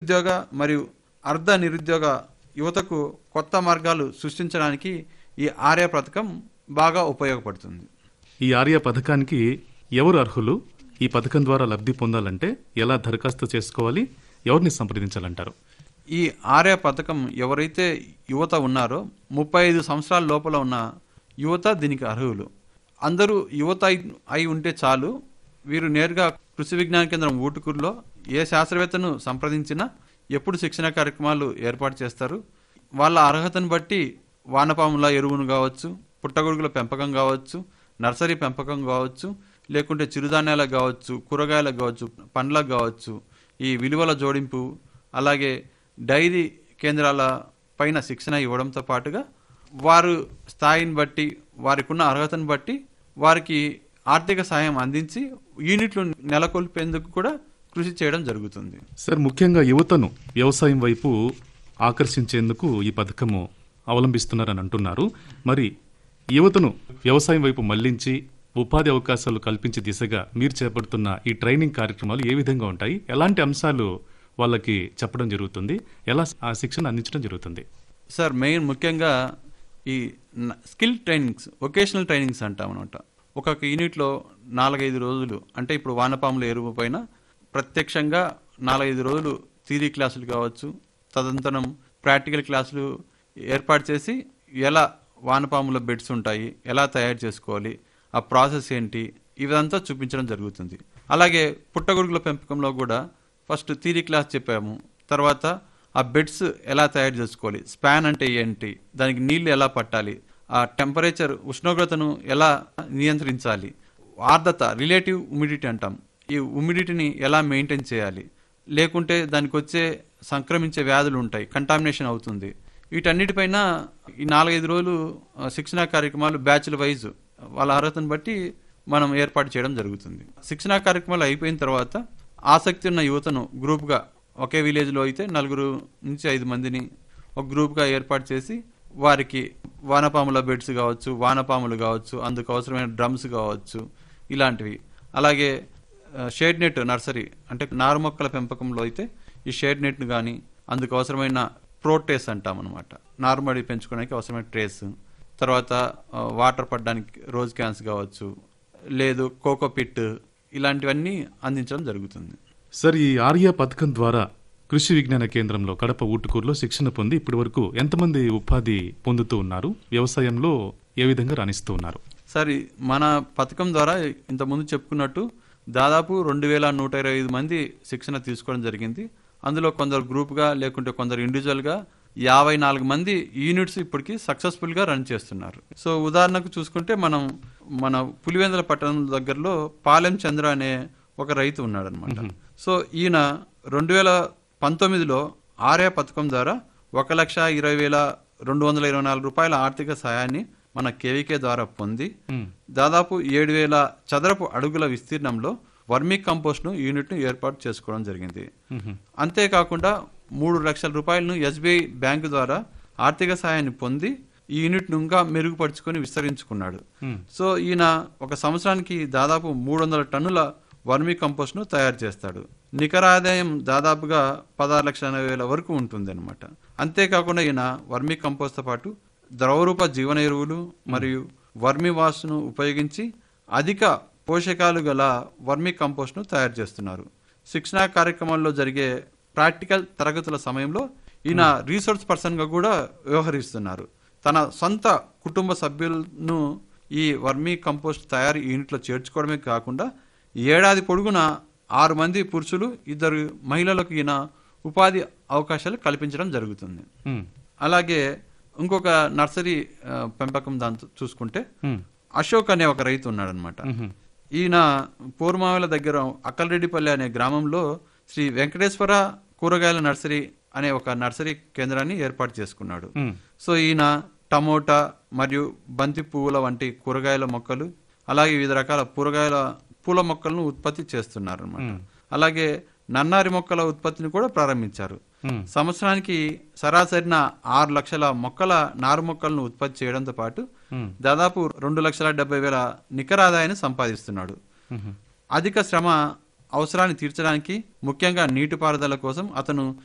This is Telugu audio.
నిరుద్యోగ మరియు అర్ధ నిరుద్యోగ యువతకు కొత్త మార్గాలు సృష్టించడానికి ఈ ఆర్య పథకం బాగా ఉపయోగపడుతుంది ఈ ఆర్య పథకానికి ఎవరు అర్హులు ఈ పథకం ద్వారా లబ్ధి పొందాలంటే ఎలా దరఖాస్తు చేసుకోవాలి ఎవరిని సంప్రదించాలంటారు ఈ ఆర్య పథకం ఎవరైతే యువత ఉన్నారో ముప్పై ఐదు సంవత్సరాల లోపల ఉన్న యువత దీనికి అర్హులు అందరూ యువత అయి అయి ఉంటే చాలు వీరు నేరుగా కృషి విజ్ఞాన కేంద్రం ఊటుకూరులో ఏ శాస్త్రవేత్తను సంప్రదించినా ఎప్పుడు శిక్షణ కార్యక్రమాలు ఏర్పాటు చేస్తారు వాళ్ళ అర్హతను బట్టి వానపాముల ఎరువును కావచ్చు పుట్టగొడుగుల పెంపకం కావచ్చు నర్సరీ పెంపకం కావచ్చు లేకుంటే చిరుధాన్యాలకు కావచ్చు కూరగాయలకు కావచ్చు పండ్లకు కావచ్చు ఈ విలువల జోడింపు అలాగే డైరీ కేంద్రాల పైన శిక్షణ ఇవ్వడంతో పాటుగా వారు స్థాయిని బట్టి వారికి ఉన్న అర్హతను బట్టి వారికి ఆర్థిక సాయం అందించి యూనిట్లు నెలకొల్పేందుకు కూడా కృషి చేయడం జరుగుతుంది సార్ ముఖ్యంగా యువతను వ్యవసాయం వైపు ఆకర్షించేందుకు ఈ పథకము అవలంబిస్తున్నారని అంటున్నారు మరి యువతను వ్యవసాయం వైపు మళ్లించి ఉపాధి అవకాశాలు కల్పించే దిశగా మీరు చేపడుతున్న ఈ ట్రైనింగ్ కార్యక్రమాలు ఏ విధంగా ఉంటాయి ఎలాంటి అంశాలు వాళ్ళకి చెప్పడం జరుగుతుంది ఎలా ఆ శిక్షణ అందించడం జరుగుతుంది సార్ మెయిన్ ముఖ్యంగా ఈ న- స్కిల్ ట్రైనింగ్స్ వొకేషనల్ ట్రైనింగ్స్ అంటాం అనమాట ఒక్కొక్క యూనిట్లో నాలుగైదు రోజులు అంటే ఇప్పుడు వానపాముల ఎరువు పైన ప్రత్యక్షంగా నాలుగైదు రోజులు థియరీ క్లాసులు కావచ్చు తదనంతరం ప్రాక్టికల్ క్లాసులు ఏర్పాటు చేసి ఎలా వానపాముల బెడ్స్ ఉంటాయి ఎలా తయారు చేసుకోవాలి ఆ ప్రాసెస్ ఏంటి ఇదంతా చూపించడం జరుగుతుంది అలాగే పుట్టగొడుగుల పెంపకంలో కూడా ఫస్ట్ థియరీ క్లాస్ చెప్పాము తర్వాత ఆ బెడ్స్ ఎలా తయారు చేసుకోవాలి స్పాన్ అంటే ఏంటి దానికి నీళ్లు ఎలా పట్టాలి ఆ టెంపరేచర్ ఉష్ణోగ్రతను ఎలా నియంత్రించాలి ఆర్ద్రత రిలేటివ్ హ్యూమిడిటీ అంటాం ఈ హ్యూమిడిటీని ఎలా మెయింటైన్ చేయాలి లేకుంటే దానికి వచ్చే సంక్రమించే వ్యాధులు ఉంటాయి కంటామినేషన్ అవుతుంది వీటన్నిటిపైన ఈ నాలుగైదు రోజులు ఆ, శిక్షణా కార్యక్రమాలు బ్యాచ్ల వైజ్ వాళ్ళ అర్హతను బట్టి మనం ఏర్పాటు చేయడం జరుగుతుంది శిక్షణా కార్యక్రమాలు అయిపోయిన తర్వాత ఆసక్తి ఉన్న యువతను గ్రూప్గా ఒకే విలేజ్లో అయితే నలుగురు నుంచి ఐదు మందిని ఒక గ్రూప్గా ఏర్పాటు చేసి వారికి వానపాముల బెడ్స్ కావచ్చు వానపాములు కావచ్చు అందుకు అవసరమైన డ్రమ్స్ కావచ్చు ఇలాంటివి అలాగే ఆ, షేడ్ నెట్ నర్సరీ అంటే నారు మొక్కల పెంపకంలో అయితే ఈ షేడ్ నెట్ను కానీ అందుకు అవసరమైన ప్రోటేస్ అంటాం అనమాట నారుమడి పెంచుకోవడానికి అవసరమైన ట్రేస్ తర్వాత ఆ, వాటర్ పడడానికి రోజ్ క్యాన్స్ కావచ్చు లేదు కోకో పిట్ ఇలాంటివన్నీ అందించడం జరుగుతుంది సార్ ఈ ఆర్య పథకం ద్వారా కృషి విజ్ఞాన కేంద్రంలో కడప ఊటుకూరులో శిక్షణ పొంది ఇప్పటి వరకు ఎంతమంది ఉపాధి పొందుతూ ఉన్నారు వ్యవసాయంలో ఏ విధంగా రాణిస్తూ ఉన్నారు సరే మన పథకం ద్వారా ఇంతకుముందు చెప్పుకున్నట్టు దాదాపు రెండు వేల నూట ఇరవై ఐదు మంది శిక్షణ తీసుకోవడం జరిగింది అందులో కొందరు గ్రూప్గా లేకుంటే కొందరు ఇండివిజువల్గా యాభై నాలుగు మంది యూనిట్స్ ఇప్పటికి సక్సెస్ఫుల్గా రన్ చేస్తున్నారు సో ఉదాహరణకు చూసుకుంటే మనం మన పులివెందుల పట్టణం దగ్గరలో పాలెం చంద్ర అనే ఒక రైతు ఉన్నాడు అనమాట సో ఈయన రెండు వేల పంతొమ్మిదిలో ఆర్య పథకం ద్వారా ఒక లక్ష ఇరవై వేల రెండు వందల ఇరవై నాలుగు రూపాయల ఆర్థిక సాయాన్ని మన కేవీకే ద్వారా పొంది దాదాపు ఏడు వేల చదరపు అడుగుల విస్తీర్ణంలో వర్మీ కంపోస్ట్ ను యూనిట్ ను ఏర్పాటు చేసుకోవడం జరిగింది అంతేకాకుండా మూడు లక్షల రూపాయలను ఎస్బీఐ బ్యాంకు ద్వారా ఆర్థిక సాయాన్ని పొంది ఈ యూనిట్ ను ఇంకా మెరుగుపరుచుకొని విస్తరించుకున్నాడు సో ఈయన ఒక సంవత్సరానికి దాదాపు మూడు వందల టన్నుల వర్మీ కంపోస్ట్ ను తయారు చేస్తాడు నికర ఆదాయం దాదాపుగా పదహారు లక్షల ఎనభై వేల వరకు ఉంటుంది అనమాట అంతేకాకుండా ఈయన వర్మీ కంపోస్ట్ తో పాటు ద్రవరూప జీవన ఎరువులు మరియు వర్మి వాష్ను ఉపయోగించి అధిక పోషకాలు గల వర్మి కంపోస్ట్ను తయారు చేస్తున్నారు శిక్షణా కార్యక్రమాల్లో జరిగే ప్రాక్టికల్ తరగతుల సమయంలో ఈయన రీసోర్స్ పర్సన్గా కూడా వ్యవహరిస్తున్నారు తన సొంత కుటుంబ సభ్యులను ఈ వర్మీ కంపోస్ట్ తయారీ యూనిట్లో చేర్చుకోవడమే కాకుండా ఏడాది పొడుగున ఆరు మంది పురుషులు ఇద్దరు మహిళలకు ఈయన ఉపాధి అవకాశాలు కల్పించడం జరుగుతుంది ఉమ్, అలాగే ఇంకొక నర్సరీ ఆ, పెంపకం దాంతో చూసుకుంటే ఉమ్, అశోక్ అనే ఒక రైతు ఉన్నాడనమాట ఉమ్, ఈయన పూర్మావల దగ్గర అక్కలరెడ్డిపల్లి అనే గ్రామంలో శ్రీ వెంకటేశ్వర కూరగాయల నర్సరీ అనే ఒక నర్సరీ కేంద్రాన్ని ఏర్పాటు చేసుకున్నాడు ఉమ్, సో ఈయన టమోటా మరియు బంతి పువ్వుల వంటి కూరగాయల మొక్కలు అలాగే వివిధ రకాల కూరగాయల పూల మొక్కలను ఉత్పత్తి చేస్తున్నారు అనమాట అలాగే నన్నారి మొక్కల ఉత్పత్తిని కూడా ప్రారంభించారు ఉమ్, సంవత్సరానికి సరాసరిన ఆరు లక్షల మొక్కల నారు మొక్కలను ఉత్పత్తి చేయడంతో పాటు ఉమ్, దాదాపు రెండు లక్షల డెబ్బై వేల నికర ఆదాయాన్ని సంపాదిస్తున్నాడు ఉమ్, అధిక శ్రమ అవసరాన్ని తీర్చడానికి ముఖ్యంగా నీటిపారుదల కోసం అతను